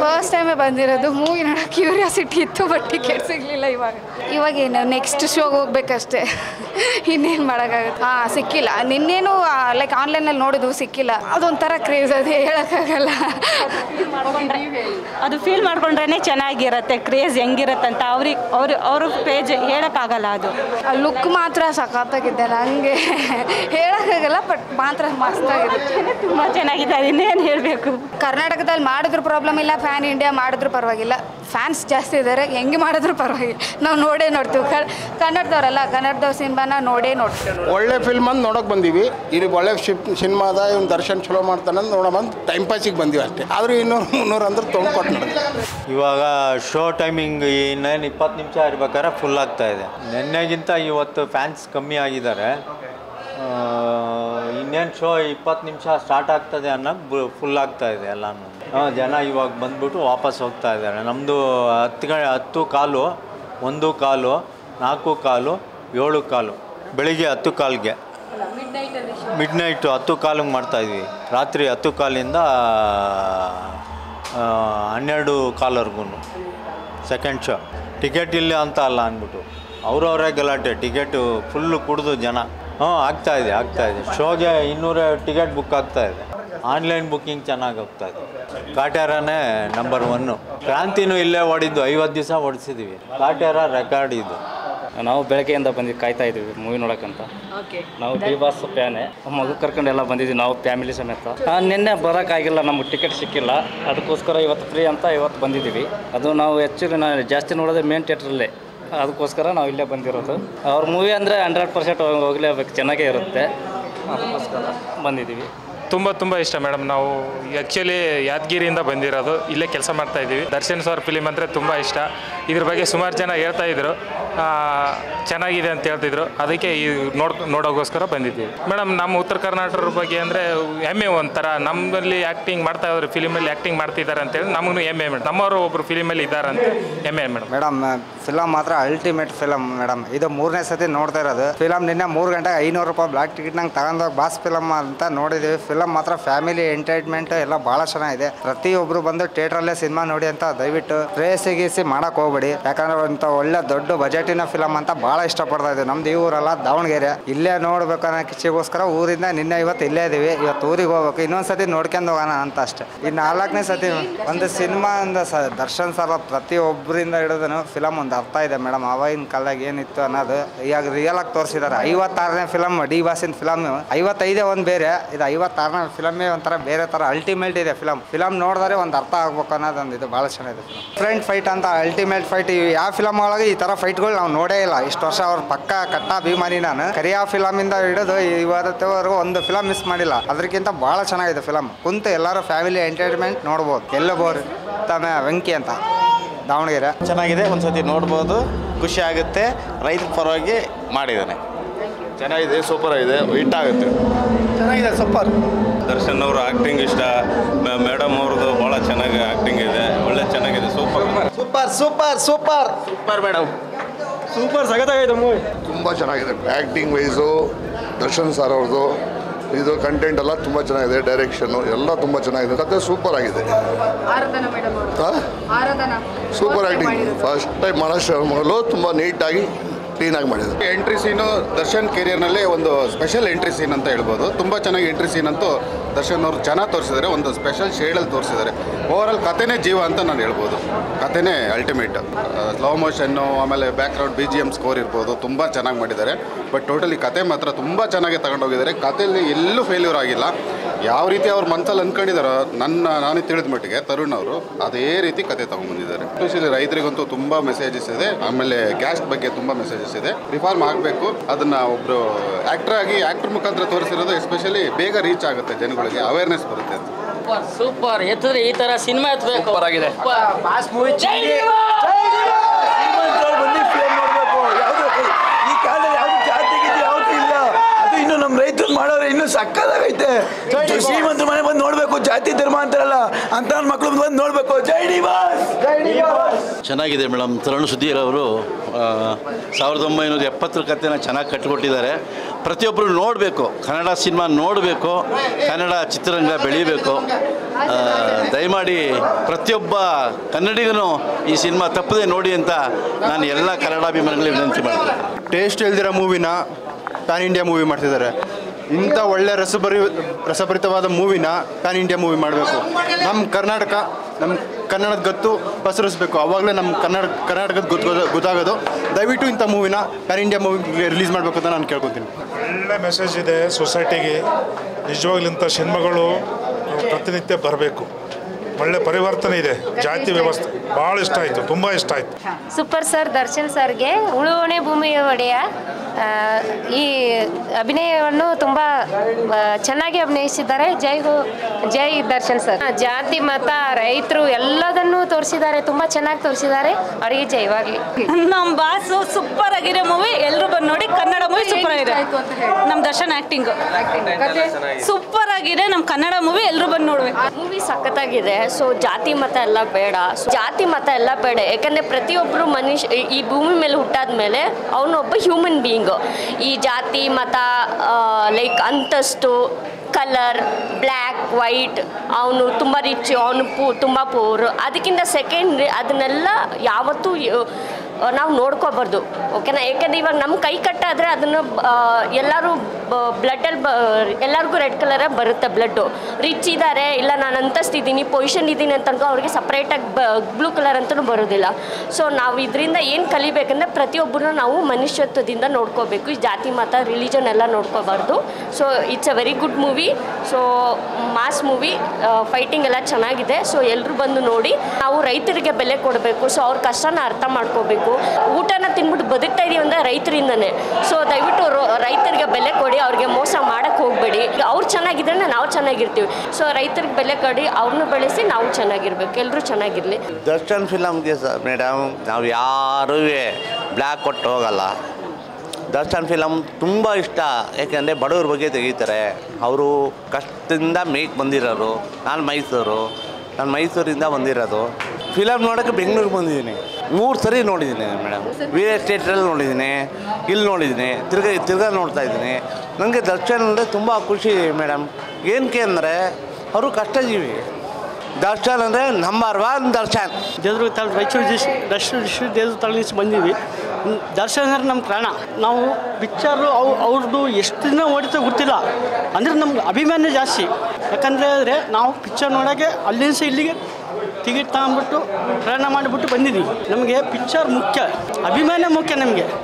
first ಟೈಮೇ ಬಂದಿರೋದು movie ನೋಡೋ ಕ್ಯೂರಿಯಾಸಿಟಿ ಇತ್ತು ಬಟ್ ಟಿಕೆಟ್ ಸಿಗಲಿಲ್ಲ ಇವಾಗ ಇವಾಗ ಏನು ನೆಕ್ಸ್ಟ್ ಶೋಗೆ ಹೋಗ್ಬೇಕಷ್ಟೇ ಇನ್ನೇನು ಮಾಡೋಕ್ಕಾಗುತ್ತೆ ಹಾಂ ಸಿಕ್ಕಿಲ್ಲ ನಿನ್ನೇನು ಲೈಕ್ ಆನ್ಲೈನಲ್ಲಿ ನೋಡಿದ್ವು ಸಿಕ್ಕಿಲ್ಲ ಅದೊಂಥರ ಕ್ರೇಜ್ ಅದು ಹೇಳೋಕ್ಕಾಗಲ್ಲ ಅದು ಫೀಲ್ ಮಾಡ್ಕೊಂಡ್ರೆ ಚೆನ್ನಾಗಿರುತ್ತೆ ಕ್ರೇಜ್ ಹೆಂಗಿರುತ್ತೆ ಅಂತ ಅವ್ರಿಗೆ ಅವ್ರ ಅವ್ರ ಪೇಜ್ ಹೇಳೋಕ್ಕಾಗಲ್ಲ ಅದು ಲುಕ್ ಮಾತ್ರ ಸಖತ್ತಾಗಿದೆ ನನಗೆ ಹೇಳೋಕ್ಕಾಗಲ್ಲ ಬಟ್ ಮಾತ್ರ ಮಸ್ತಾಗಿದೆ ತುಂಬ ಚೆನ್ನಾಗಿದೆ ಅದು ಇನ್ನೇನು ಹೇಳಬೇಕು ಕರ್ನಾಟಕದಲ್ಲಿ ಮಾಡಿದ್ರು ಪ್ರಾಬ್ಲಮ್ ಇಲ್ಲ ಫ್ಯಾನ್ ಇಂಡಿಯಾ ಮಾಡಿದ್ರು ಪರವಾಗಿಲ್ಲ ಫ್ಯಾನ್ಸ್ ಜಾಸ್ತಿ ಇದ್ದಾರೆ ಹೆಂಗೆ ಮಾಡಿದ್ರು ಪರವಾಗಿಲ್ಲ ನಾವು ನೋಡೇ ನೋಡ್ತೀವಿ ಕ- ಕನ್ನಡದವರಲ್ಲ ಕನ್ನಡದವ್ರ ಸಿನಿಮಾನ ನೋಡೇ ನೋಡ್ತೀವಿ ಒಳ್ಳೆ ಫಿಲ್ಮ್ ಅಂತ ನೋಡೋಕೆ ಬಂದೀವಿ ಇಲ್ಲಿ ಒಳ್ಳೆ ಶಿಪ್ ಸಿನಿಮಾದ ಇವ್ನು ದರ್ಶನ್ ಚಲೋ ಮಾಡ್ತಾನೆ ಅಂತ ನೋಡೋಮಂತ ಟೈಮ್ ಪಾಸಿಗೆ ಬಂದೀವಿ ಅಷ್ಟೇ ಆದರೂ ಇನ್ನೂರು ಮುನ್ನೂರು ಅಂದ್ರೆ ತೊಗೊಂಡು ಕೊಟ್ಟು ನೋಡಿದ್ವಿ ಇವಾಗ ಶೋ ಟೈಮಿಂಗ್ ಇನ್ನೇನು ಇಪ್ಪತ್ತು ನಿಮಿಷ ಇರ್ಬೇಕಾದ್ರೆ ಫುಲ್ ಆಗ್ತಾ ಇದೆ ನಿನ್ನೆಗಿಂತ ಇವತ್ತು ಫ್ಯಾನ್ಸ್ ಕಮ್ಮಿ ಆಗಿದ್ದಾರೆ ಇನ್ನೇನು ಶೋ ಇಪ್ಪತ್ತು ನಿಮಿಷ ಸ್ಟಾರ್ಟ್ ಆಗ್ತದೆ ಅನ್ನೋದು ಫುಲ್ ಆಗ್ತಾ ಇದೆ ಎಲ್ಲನೂ ಹಾಂ ಜನ ಇವಾಗ ಬಂದ್ಬಿಟ್ಟು ವಾಪಸ್ ಹೋಗ್ತಾ ಇದ್ದಾರೆ ನಮ್ಮದು ಹತ್ತು ಗ ಹತ್ತು ಕಾಲು ಒಂದು ಕಾಲು ನಾಲ್ಕು ಕಾಲು ಏಳು ಕಾಲು ಬೆಳಿಗ್ಗೆ ಹತ್ತು ಕಾಲ್ಗೆ ಮಿಡ್ ನೈಟು ಹತ್ತು ಕಾಲಿಗೆ ಮಾಡ್ತಾಯಿದ್ವಿ ರಾತ್ರಿ ಹತ್ತು ಕಾಲಿಂದ ಆ, ಹನ್ನೆರಡು ಕಾಲ್ವರೆಗೂ ಸೆಕೆಂಡ್ ಶೋ ಟಿಕೆಟ್ ಇಲ್ಲ ಅಂತ ಅಲ್ಲ ಅಂದ್ಬಿಟ್ಟು ಅವ್ರವರೇ ಗಲಾಟೆ ಟಿಕೆಟು ಫುಲ್ಲು ಕುಡಿದು ಜನ ಹ್ಞೂ ಆಗ್ತಾ ಇದೆ ಆಗ್ತಾ ಇದೆ ಶೋಗೆ ಇನ್ನೂರ ಟಿಕೆಟ್ ಬುಕ್ ಆಗ್ತಾ ಇದೆ ಆನ್ಲೈನ್ ಬುಕ್ಕಿಂಗ್ ಚೆನ್ನಾಗಿ ಹೋಗ್ತಾ ಇದೆ ಕಾಟ್ಯಾರನೇ ನಂಬರ್ ಒನ್ನು ಕ್ರಾಂತಿನೂ ಇಲ್ಲೇ ಓಡಿದ್ದು ಐವತ್ತು ದಿವಸ ಓಡಿಸಿದ್ದೀವಿ ಕಾಟ್ಯಾರ ರೆಕಾರ್ಡ್ ಇದು ನಾವು ಬೆಳಗ್ಗೆಯಿಂದ ಬಂದು ಕಾಯ್ತಾ ಇದ್ದೀವಿ ಮೂವಿ ನೋಡೋಕ್ಕಂತ ನಾವು ಡಿ ಬಾಸ್ ಫ್ಯಾನೆ ಮಗು ಕರ್ಕೊಂಡು ಎಲ್ಲ ಬಂದಿದ್ದೀವಿ ನಾವು ಫ್ಯಾಮಿಲಿ ಸಮೇತ ಆ, ನಿನ್ನೆ ಬರೋಕ್ಕಾಗಿಲ್ಲ ನಮ್ಗೆ ಟಿಕೆಟ್ ಸಿಕ್ಕಿಲ್ಲ ಅದಕ್ಕೋಸ್ಕರ ಇವತ್ತು ಫ್ರೀ ಅಂತ ಇವತ್ತು ಬಂದಿದ್ದೀವಿ ಅದು ನಾವು ಆ್ಯಕ್ಚುಲಿ ನಾವು ಜಾಸ್ತಿ ನೋಡೋದು ಮೇನ್ ಥಿಯೇಟ್ರಲ್ಲೇ ಅದಕ್ಕೋಸ್ಕರ ನಾವು ಇಲ್ಲೇ ಬಂದಿರೋದು ಅವ್ರ ಮೂವಿ ಅಂದರೆ ಹಂಡ್ರೆಡ್ ಪರ್ಸೆಂಟ್ ಹೋಗಲೇಬೇಕು ಚೆನ್ನಾಗೇ ಇರುತ್ತೆ ಅದಕ್ಕೋಸ್ಕರ ಬಂದಿದ್ದೀವಿ ತುಂಬ ತುಂಬ ಇಷ್ಟ ಮೇಡಮ್ ನಾವು ಆ್ಯಕ್ಚುಲಿ ಯಾದಗಿರಿಯಿಂದ ಬಂದಿರೋದು ಇಲ್ಲೇ ಕೆಲಸ ಮಾಡ್ತಾ ಇದ್ದೀವಿ ದರ್ಶನ್ ಸರ್ ಫಿಲಿಮ್ ಅಂದರೆ ತುಂಬ ಇಷ್ಟ ಇದ್ರ ಬಗ್ಗೆ ಸುಮಾರು ಜನ ಹೇಳ್ತಾ ಇದ್ರು ಆ, ಚೆನ್ನಾಗಿದೆ ಅಂತ ಹೇಳ್ತಿದ್ರು ಅದಕ್ಕೆ ಈ ನೋಡ್ ನೋಡೋಕ್ಕೋಸ್ಕರ ಬಂದಿದ್ದೀವಿ ಮೇಡಮ್ ನಮ್ಮ ಉತ್ತರ ಕರ್ನಾಟಕದ ಬಗ್ಗೆ ಅಂದರೆ ಹೆಮ್ಮೆ ಒಂಥರ ನಮ್ಮಲ್ಲಿ ಆ್ಯಕ್ಟಿಂಗ್ ಮಾಡ್ತಾ ಇದ್ದಾರೆ ಫಿಲಿಮಲ್ಲಿ ಆ್ಯಕ್ಟಿಂಗ್ ಮಾಡ್ತಿದ್ದಾರೆ ಅಂತೇಳಿ ನಮಗೂ ಹೆಮ್ಮೆ ಮೇಡಮ್ ನಮ್ಮವರು ಒಬ್ಬರು ಫಿಲಿಮಲ್ಲಿ ಇದ್ದಾರೆ ಅಂತ ಹೆಮ್ಮೆ ಮೇಡಮ್ ಮೇಡಮ್ ಫಿಲಮ್ ಮಾತ್ರ ಅಲ್ಟಿಮೇಟ್ ಫಿಲಮ್ ಮೇಡಮ್ ಇದು ಮೂರನೇ ಸತಿ ನೋಡ್ತಾ ಇರೋದು ಫಿಲಮ್ ನಿನ್ನೆ ಮೂರು ಗಂಟೆಗೆ ಐನೂರು ರೂಪಾಯಿ ಬ್ಲಾಕ್ ಟಿಕೆಟ್ ನಂಗೆ ತಗೊಂಡೋಗಿ ಬಾಸ್ ಫಿಲಮ್ ಅಂತ ನೋಡಿದ್ದೀವಿ ಫಿಲಮ್ ಮಾತ್ರ ಫ್ಯಾಮಿಲಿ ಎಂಟರ್ಟೈನ್ಮೆಂಟ್ ಎಲ್ಲ ಭಾಳ ಚೆನ್ನಾಗಿದೆ ಪ್ರತಿಯೊಬ್ಬರು ಬಂದು ಥಿಯೇಟ್ರಲ್ಲೇ ಸಿನಿಮಾ ನೋಡಿ ಅಂತ ದಯವಿಟ್ಟು ಪ್ರೇಸಿ ಗೀಸಿ ಮಾಡಕ್ ಹೋಗ್ಬೇಡಿ ಯಾಕಂದ್ರೆ ಅಂತ ಒಳ್ಳೆ ದೊಡ್ಡ ಬಜೆಟಿನ ಫಿಲಮ್ ಅಂತ ಭಾಳ ಇಷ್ಟಪಡ್ತಾ ಇದ್ದೀವಿ ನಮ್ದು ಈ ಊರಲ್ಲ ದಾವಣಗೆರೆ ಇಲ್ಲೇ ನೋಡ್ಬೇಕು ಅನ್ನೋ ಕಿಚ್ಚಿಗೋಸ್ಕರ ಊರಿಂದ ನಿನ್ನೆ ಇವತ್ತು ಇಲ್ಲೇ ಇದೀವಿ ಇವತ್ತು ಊರಿಗೆ ಹೋಗ್ಬೇಕು ಇನ್ನೊಂದು ಸತಿ ನೋಡ್ಕೊಂಡು ಹೋಗೋಣ ಅಂತ ಅಷ್ಟೇ ಇನ್ನು ನಾಲ್ಕನೇ ಸತಿ ಒಂದು ಸಿನಿಮಾ ಒಂದು ಸ ದರ್ಶನ್ ಸರ್ ಪ್ರತಿಯೊಬ್ಬರಿಂದ ಹಿಡಿದು ಫಿಲಮ್ ಒಂದು ಅರ್ಥ ಇದೆ ಮೇಡಮ್ ಅವಾಗಿನ ಕಾಲದಾಗ ಏನಿತ್ತು ಅನ್ನೋದು ಇವಾಗ ರಿಯಲ್ ಆಗಿ ತೋರಿಸಿದ್ದಾರೆ ಐವತ್ತಾರನೇ ಫಿಲಮ್ ಡಿ ಬಾಸಿನ ಫಿಲಮ್ ಐವತ್ತೈದೇ ಒಂದು ಬೇರೆ ಇದು ಐವತ್ತಾರನೇ ಫಿಲಮೇ ಒಂಥರ ಬೇರೆ ಥರ ಅಲ್ಟಿಮೇಟ್ ಇದೆ ಫಿಲಮ್ ಫಿಲಮ್ ನೋಡಿದ್ರೆ ಒಂದು ಅರ್ಥ ಆಗ್ಬೇಕು ಅನ್ನೋದೊಂದು ಇದು ಭಾಳ ಚೆನ್ನಾಗಿದೆ ಫ್ರೆಂಡ್ ಫೈಟ್ ಅಂತ ಅಲ್ಟಿಮೇಟ್ ಫೈಟ್ ಯಾವ ಫಿಲಮ್ ಒಳಗೆ ಈ ಥರ ಫೈಟ್ಗಳು ನಾವು ನೋಡೇ ಇಲ್ಲ ಇಷ್ಟು ವರ್ಷ ಅವ್ರ ಪಕ್ಕ ಕಟ್ಟ ಅಭಿಮಾನಿ ನಾನು ಕರಿಯಾ ಫಿಲಮಿಂದ ಹಿಡಿದು ಇವತ್ತವರೆಗೂ ಒಂದು ಫಿಲಮ್ ಮಿಸ್ ಮಾಡಿಲ್ಲ ಅದಕ್ಕಿಂತ ಭಾಳ ಚೆನ್ನಾಗಿದೆ ಫಿಲಮ್ ಕುಂತು ಎಲ್ಲರೂ ಫ್ಯಾಮಿಲಿ ಎಂಟರ್ಟೈನ್ಮೆಂಟ್ ನೋಡ್ಬೋದು ಎಲ್ಲಬೋರು ತಮ್ಮ ವೆಂಕಿ ಅಂತ ದಾವಣಗೆರೆ ಚೆನ್ನಾಗಿದೆ ಒಂದ್ಸತಿ ನೋಡ್ಬೋದು ಖುಷಿ ಆಗುತ್ತೆ ರೈತರ ಪರವಾಗಿ ಮಾಡಿದ್ದಾನೆ ಚೆನ್ನಾಗಿದೆ ಸೂಪರ್ ಆಗಿದೆ ಹಿಟ್ ಆಗುತ್ತೆ ಚೆನ್ನಾಗಿದೆ ಸೂಪರ್ ದರ್ಶನ್ ಅವ್ರ ಆಕ್ಟಿಂಗ್ ಇಷ್ಟ ಮೇಡಮ್ ಅವ್ರದ್ದು ಭಾಳ ಚೆನ್ನಾಗಿ ಆಕ್ಟಿಂಗ್ ಇದೆ ಒಳ್ಳೆ ಚೆನ್ನಾಗಿದೆ super super super super super madam super ಸಖತ್ತಾಗೈತೆ ಮೂವಿ ತುಂಬ ಚೆನ್ನಾಗಿದೆ ಆ್ಯಕ್ಟಿಂಗ್ ವೈಸು ದರ್ಶನ್ ಸರ್ ಅವ್ರದ್ದು ಇದು ಕಂಟೆಂಟ್ ಎಲ್ಲ ತುಂಬ ಚೆನ್ನಾಗಿದೆ ಡೈರೆಕ್ಷನ್ನು ಎಲ್ಲ ತುಂಬ ಚೆನ್ನಾಗಿದೆ ಕತೆ ಸೂಪರ್ ಆಗಿದೆ Aradhana madam Aradhana super acting first time Maharashtra ಮಗಳು ತುಂಬ ನೀಟಾಗಿ ಕ್ಲೀನಾಗಿ ಮಾಡಿದ್ದಾರೆ ಎಂಟ್ರಿ ಸೀನು ದರ್ಶನ್ ಕೆರಿಯರ್ನಲ್ಲೇ ಒಂದು ಸ್ಪೆಷಲ್ ಎಂಟ್ರಿ ಸೀನ್ ಅಂತ ಹೇಳ್ಬೋದು ತುಂಬ ಚೆನ್ನಾಗಿ ಎಂಟ್ರಿ ಸೀನ್ ಅಂತೂ ದರ್ಶನ್ ಅವರು ಚೆನ್ನಾಗಿ ತೋರಿಸಿದ್ದಾರೆ ಒಂದು ಸ್ಪೆಷಲ್ ಶೇಡಲ್ಲಿ ತೋರಿಸಿದ್ದಾರೆ ಓವರಾಲ್ ಕಥೆನೇ ಜೀವ ಅಂತ ನಾನು ಹೇಳ್ಬೋದು ಕಥೆನೇ ಅಲ್ಟಿಮೇಟ್ ಸ್ಲೋ ಮೋಷನ್ನು ಆಮೇಲೆ background B G M score ಇರ್ಬೋದು ತುಂಬ ಚೆನ್ನಾಗಿ ಮಾಡಿದ್ದಾರೆ ಬಟ್ ಟೋಟಲಿ ಕತೆ ಮಾತ್ರ ತುಂಬ ಚೆನ್ನಾಗಿ ತಗೊಂಡೋಗಿದ್ದಾರೆ ಕಥೆಯಲ್ಲಿ ಎಲ್ಲೂ ಫೇಲ್ಯೂರ್ ಆಗಿಲ್ಲ ಯಾವ ರೀತಿ ಅವ್ರ ಮನಸ್ಸಲ್ಲಿ ಅಂದ್ಕೊಂಡಿದ್ದಾರೋ ನನ್ನ ನಾನು ತಿಳಿದ ಮಟ್ಟಿಗೆ ತರುಣ್ ಅವರು ಅದೇ ರೀತಿ ಕತೆ ತಗೊಂಡ್ಬಂದಿದ್ದಾರೆ ಎಸ್ಪೆಷಲಿ ರೈತರಿಗಂತೂ ತುಂಬ ಮೆಸೇಜಸ್ ಇದೆ ಆಮೇಲೆ ಕ್ಯಾಸ್ಟ್ ಬಗ್ಗೆ ತುಂಬ ಮೆಸೇಜಸ್ ಇದೆ ರಿಫಾರ್ಮ್ ಆಗಬೇಕು ಅದನ್ನ ಒಬ್ರು ಆಕ್ಟರ್ ಆಗಿ ಆಕ್ಟರ್ ಮುಖಾಂತರ ತೋರಿಸಿರೋದು ಎಸ್ಪೆಷಲಿ ಬೇಗ ರೀಚ್ ಆಗುತ್ತೆ ಜನಗಳಿಗೆ ಅವೇರ್ನೆಸ್ ಬರುತ್ತೆ ಅಂತ ಸೂಪರ್ ಎತ್ತಿದ್ರೆ ಈ ತರ ಸಿನಿಮಾ ಎತ್ತಬೇಕು ಆಗಿದೆ ಬಾಸ್ ಮೂವಿ ಈ ಕಾಲದಲ್ಲಿ ಯಾವ್ದು ಜಾತಿಗೆ ಯಾವ್ದು ಇಲ್ಲ ಅದು ಇನ್ನು ನಮ್ಮ ರೈತರು ಮಾಡೋರೆ ಇನ್ನು ಸಕ್ಕದಾಗೈತೆ ಶ್ರೀಮಂತರ ಮನೆ ಬಂದು ನೋಡ್ಬೇಕು ಜಾತಿ ಧರ್ಮ ಅಂತಾರಲ್ಲ ಅಂತ ಮಕ್ಕಳು ಬಂದು ನೋಡ್ಬೇಕು Jai D boss Jai D boss ಚೆನ್ನಾಗಿದೆ ಮೇಡಮ್ ತರುಣ್ ಸುಧೀರ್ ಅವರು ಆ, ಸಾವಿರದ ಒಂಬೈನೂರ ಎಪ್ಪತ್ತರ ಕಥೆನ ಚೆನ್ನಾಗಿ ಕಟ್ಟಿಕೊಟ್ಟಿದ್ದಾರೆ ಪ್ರತಿಯೊಬ್ಬರು ನೋಡಬೇಕು ಕನ್ನಡ ಸಿನಿಮಾ ನೋಡಬೇಕು ಕನ್ನಡ ಚಿತ್ರರಂಗ ಬೆಳೀಬೇಕು ಆ, ದಯಮಾಡಿ ಪ್ರತಿಯೊಬ್ಬ ಕನ್ನಡಿಗನು ಈ ಸಿನಿಮಾ ತಪ್ಪದೆ ನೋಡಿ ಅಂತ ನಾನು ಎಲ್ಲ ಕನ್ನಡಾಭಿಮಾನಿಗಳಿಗೆ ವಿನಂತಿ ಮಾಡ್ತೀನಿ ಟೇಸ್ಟ್ ಇಲ್ದಿರೋ ಮೂವಿನ ಪ್ಯಾನ್ ಇಂಡಿಯಾ ಮೂವಿ ಮಾಡ್ತಿದ್ದಾರೆ ಇಂಥ ಒಳ್ಳೆ ರಸಭರಿ ರಸಭರಿತವಾದ ಮೂವಿನ ಪ್ಯಾನ್ ಇಂಡಿಯಾ ಮೂವಿ ಮಾಡಬೇಕು ನಮ್ಮ ಕರ್ನಾಟಕ ನಮ್ಮ ಕನ್ನಡದ ಗತ್ತು ಪಸರಿಸ್ಬೇಕು ಅವಾಗಲೇ ನಮ್ಮ ಕನ್ನಡ ಕರ್ನಾಟಕದ ಗೊತ್ತು ಗೊತ್ತಾಗೋದು ದಯವಿಟ್ಟು ಇಂಥ ಮೂವಿನ ಪ್ಯಾನ್ ಇಂಡಿಯಾ ಮೂವಿ ರಿಲೀಸ್ ಮಾಡಬೇಕು ಅಂತ ನಾನು ಕೇಳ್ಕೊತೀನಿ ಒಳ್ಳೆ ಮೆಸೇಜ್ ಇದೆ ಸೊಸೈಟಿಗೆ ನಿಜವಾಗ್ಲೂ ಇಂಥ ಸಿನಿಮಾಗಳು ಪ್ರತಿನಿತ್ಯ ಬರಬೇಕು ಒಳ್ಳೆ ಪರಿವರ್ತನೆ ಇದೆ ಜಾತಿ ವ್ಯವಸ್ಥೆ ಭಾಳ ಇಷ್ಟ ಆಯಿತು ತುಂಬ ಇಷ್ಟ ಆಯಿತು ಸೂಪರ್ ಸರ್ ದರ್ಶನ್ ಸರ್ಗೆ ಉಳುವಣೆ ಭೂಮಿ ಒಡೆಯ ಆ, ಈ ಅಭಿನಯವನ್ನು ತುಂಬ ಆ, ಚೆನ್ನಾಗಿ ಅಭಿನಯಿಸಿದ್ದಾರೆ ಜೈ ಹೋ ಜೈ ದರ್ಶನ್ ಸರ್ ಜಾತಿ ಮತ ರೈತರು ಎಲ್ಲದನ್ನೂ ತೋರಿಸಿದ್ದಾರೆ ತುಂಬ ಚೆನ್ನಾಗಿ ತೋರಿಸಿದ್ದಾರೆ ಅವರಿಗೆ ಜೈವಾಗಲಿ ನಮ್ಮ ಬಾಸು ಸೂಪರ್ ಆಗಿದೆ ಮೂವಿ ಎಲ್ಲರೂ ಬಂದು ನೋಡಿ ಕನ್ನಡ ಮೂವಿ ಸೂಪರ್ ಆಗಿದೆ ನಮ್ಮ ದರ್ಶನ್ ಆಕ್ಟಿಂಗ್ ಸೂಪರ್ ಆಗಿದೆ ನಮ್ಮ ಕನ್ನಡ ಮೂವಿ ಎಲ್ಲರೂ ಬಂದು ನೋಡ್ಬೇಕು ಮೂವಿ ಸಖತ್ತಾಗಿದೆ ಸೊ ಜಾತಿ ಮತ ಎಲ್ಲ ಬೇಡ So, ಜಾತಿ ಮತ ಎಲ್ಲ ಬೇಡ ಯಾಕಂದ್ರೆ ಪ್ರತಿಯೊಬ್ಬರು ಮನುಷ್ಯ ಈ- ಈ ಭೂಮಿ ಮೇಲೆ ಹುಟ್ಟಾದ್ಮೇಲೆ ಅವನೊಬ್ಬ ಹ್ಯೂಮನ್ ಬೀಯಿಂಗು ಈ ಜಾತಿ ಮತ ಲೈಕ್ ಅಂತಸ್ತು ಕಲರ್ ಬ್ಲ್ಯಾಕ್ ವೈಟ್ ಅವನು ತುಂಬ ರಿಚ್ ಅವನು ಪೂ ತುಂಬ ಪೂರ್ ಅದಕ್ಕಿಂತ ಸೆಕೆಂಡ್ ಅದನ್ನೆಲ್ಲ ಯಾವತ್ತೂ ನಾವು ನೋಡ್ಕೋಬಾರ್ದು ಓಕೆನಾ ಯಾಕಂದ್ರೆ ಇವಾಗ ನಮ್ಮ ಕೈ ಕಟ್ಟಾದರೆ ಅದನ್ನು ಆ, ಎಲ್ಲರೂ ಬ್ಲಡ್ಡಲ್ಲಿ ಬ ಎಲ್ಲರಿಗೂ ರೆಡ್ ಕಲರೇ ಬರುತ್ತೆ ಬ್ಲಡ್ಡು ರಿಚ್ ಇದ್ದಾರೆ ಇಲ್ಲ ನಾನು ಅಂತಸ್ತಿದ್ದೀನಿ ಪೊಸಿಷನ್ ಇದ್ದೀನಿ ಅಂತ ಅನ್ಕೊ ಅವ್ರಿಗೆ ಸಪ್ರೇಟಾಗಿ ಬ ಬ್ಲೂ ಕಲರ್ ಅಂತಲೂ ಬರೋದಿಲ್ಲ ಸೊ ನಾವು ಇದರಿಂದ ಏನು ಕಲಿಬೇಕಂದ್ರೆ ಪ್ರತಿಯೊಬ್ಬರನ್ನು ನಾವು ಮನುಷ್ಯತ್ವದಿಂದ ನೋಡ್ಕೋಬೇಕು ಈ ಜಾತಿ ಮತ ರಿಲಿಜನ್ ಎಲ್ಲ ನೋಡ್ಕೋಬಾರ್ದು so it's a very good movie so mass movie fighting ಎಲ್ಲ ಚೆನ್ನಾಗಿದೆ ಸೊ ಎಲ್ಲರೂ ಬಂದು ನೋಡಿ ನಾವು ರೈತರಿಗೆ ಬೆಲೆ ಕೊಡಬೇಕು ಸೊ ಅವ್ರ ಕಷ್ಟನ ಅರ್ಥ ಮಾಡ್ಕೋಬೇಕು ಊಟನ ತಿನ್ಬಿಟ್ಟು ಬದುಕ್ತಾ ಇದೀವಿ ಅಂದರೆ ರೈತರಿಂದನೇ ಸೊ ದಯವಿಟ್ಟು ರೋ- ರೈತರಿಗೆ ಬೆಲೆ ಕೊಡಿ ಅವ್ರಿಗೆ ಮೋಸ ಮಾಡಕ್ಕೆ ಹೋಗಬೇಡಿ ಅವ್ರು ಚೆನ್ನಾಗಿದ್ರೆ ನಾವು ಚೆನ್ನಾಗಿರ್ತೀವಿ ಸೊ ರೈತರಿಗೆ ಬೆಲೆ ಕೊಡಿ ಅವ್ರನ್ನ ಬೆಳೆಸಿ ನಾವು ಚೆನ್ನಾಗಿರ್ಬೇಕು ಎಲ್ಲರೂ ಚೆನ್ನಾಗಿರಲಿ ದರ್ಶನ್ ಫಿಲಮ್ಗೆ ಸರ್ ಮೇಡಮ್ ನಾವು ಯಾರೂ ಬ್ಲ್ಯಾಕ್ ಕೊಟ್ಟು ಹೋಗಲ್ಲ ದರ್ಶನ್ ಫಿಲಮ್ ತುಂಬ ಇಷ್ಟ ಯಾಕೆಂದರೆ ಬಡವ್ರ ಬಗ್ಗೆ ತೆಗಿತಾರೆ ಅವರು ಕಷ್ಟದಿಂದ ಮೇಕ್ ಬಂದಿರೋರು ನಾನು ಮೈಸೂರು ನಾನು ಮೈಸೂರಿಂದ ಬಂದಿರೋದು ಫಿಲಮ್ ನೋಡೋಕ್ಕೆ ಬೆಂಗಳೂರಿಗೆ ಬಂದಿದ್ದೀನಿ ಮೂರು ಸರಿ ನೋಡಿದ್ದೀನಿ ಮೇಡಮ್ ವೀರ ಥಿಯೇಟ್ರಲ್ಲಿ ನೋಡಿದ್ದೀನಿ ಇಲ್ಲಿ ನೋಡಿದ್ದೀನಿ ತಿರ್ಗಾ ತಿರ್ಗಾ ನೋಡ್ತಾ ಇದ್ದೀನಿ ನನಗೆ ದರ್ಶನ್ ಅಂದರೆ ತುಂಬ ಖುಷಿ ಮೇಡಮ್ ಏನಕ್ಕೆ ಅಂದರೆ ಅವರು ಕಷ್ಟಜೀವಿ ದರ್ಶನ್ ಅಂದರೆ ನಂಬರ್ ಒನ್ ದರ್ಶನ್ ದೇವ್ರ ತಾಲೂಕು ರಾಯಚೂರು ಡಿಸ್ಟ್ರಿಕ್ ರಾಯಚೂರು ಡಿಸ್ಟ್ರಿಕ್ಟ್ ದೇವ್ರ ತಾಲೂಕಿಸಿ ಬಂದೀವಿ ಹ್ಮ್, ದರ್ಶನ್ ಅಂದ್ರೆ ನಮ್ಮ ಪ್ರಾಣ ನಾವು ಪಿಕ್ಚರು ಅವು ಅವ್ರದ್ದು ಎಷ್ಟು ದಿನ ಓಡಿತ ಗೊತ್ತಿಲ್ಲ ಅಂದರೆ ನಮ್ಗೆ ಅಭಿಮಾನ ಜಾಸ್ತಿ ಯಾಕಂದರೆ ಅಂದರೆ ನಾವು ಪಿಕ್ಚರ್ ನೋಡೋಕ್ಕೆ ಅಲ್ಲಿಂದ ಸಹ ಇಲ್ಲಿಗೆ ಟಿಕೆಟ್ ತಗೊಂಬಿಟ್ಟು ಪ್ರಯಾಣ ಮಾಡಿಬಿಟ್ಟು ಬಂದಿದ್ದೀವಿ ನಮಗೆ ಪಿಕ್ಚರ್ ಮುಖ್ಯ ಅಭಿಮಾನ ಮುಖ್ಯ ನಮಗೆ